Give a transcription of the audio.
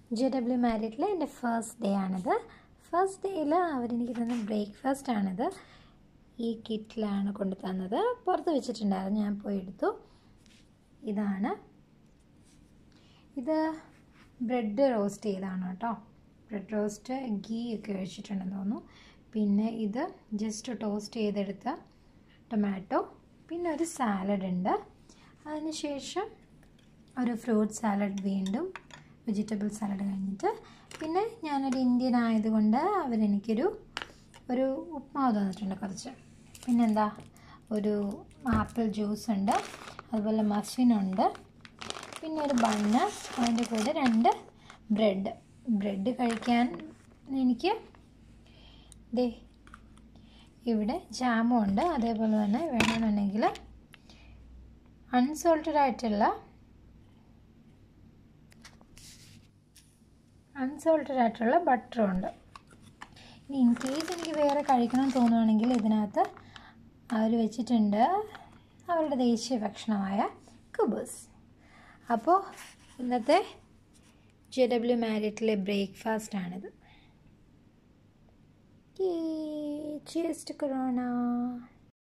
J W മാരിറ്റിലെ എൻ്റെ first day ആണിത് first ഡേയിൽ അവരെനിക്ക് തന്ന ബ്രേക്ക്ഫാസ്റ്റ് ആണിത് ഈ കിറ്റിലാണ് കൊണ്ടു തന്നത് പുറത്ത് വെച്ചിട്ടുണ്ടായിരുന്നു ഞാൻ പോയി എടുത്തു ഇതാണ് ഇത് ബ്രെഡ് റോസ്റ്റ് ചെയ്താണ് കേട്ടോ ബ്രെഡ് റോസ്റ്റ് ഗീ ഒക്കെ ഒഴിച്ചിട്ടുണ്ടെന്ന് തോന്നുന്നു പിന്നെ ഇത് ജസ്റ്റ് ടോസ്റ്റ് ചെയ്തെടുത്ത ടൊമാറ്റോ പിന്നെ ഒരു സാലഡ് ഉണ്ട് അതിനുശേഷം ഒരു ഫ്രൂട്ട് സാലഡ് വീണ്ടും വെജിറ്റബിൾ സാലഡ് കഴിഞ്ഞിട്ട് പിന്നെ ഞാനൊരു ഇന്ത്യൻ ആയതുകൊണ്ട് അവരെനിക്കൊരു ഒരു ഉപ്മാവ് തന്നിട്ടുണ്ട് കുറച്ച് പിന്നെന്താ ഒരു ആപ്പിൾ ജ്യൂസ് ഉണ്ട് അതുപോലെ മഫിനുണ്ട് പിന്നെ ഒരു ബണ്ണ് അതിൻ്റെ കൂടെ രണ്ട് ബ്രെഡ് ബ്രെഡ് കഴിക്കാൻ എനിക്ക് ദേ ഇവിടെ ജാമും ഉണ്ട് അതേപോലെ തന്നെ വേണമെന്നുണ്ടെങ്കിൽ അൺസോൾട്ടഡ് ആയിട്ടുള്ള അൺസോൾട്ടഡ് ആയിട്ടുള്ള ബട്ടറും ഉണ്ട് ഇനി ഇൻ കേസ് എനിക്ക് വേറെ കഴിക്കണം തോന്നുവാണെങ്കിൽ ഇതിനകത്ത് അവർ വെച്ചിട്ടുണ്ട് അവരുടെ ദേശീയ ഭക്ഷണമായ കുബൂസ് അപ്പോൾ ഇന്നത്തെ ജെ ഡബ്ല്യു മാരിറ്റിലെ ബ്രേക്ക്ഫാസ്റ്റ് ആണിത് Cheers to Corona.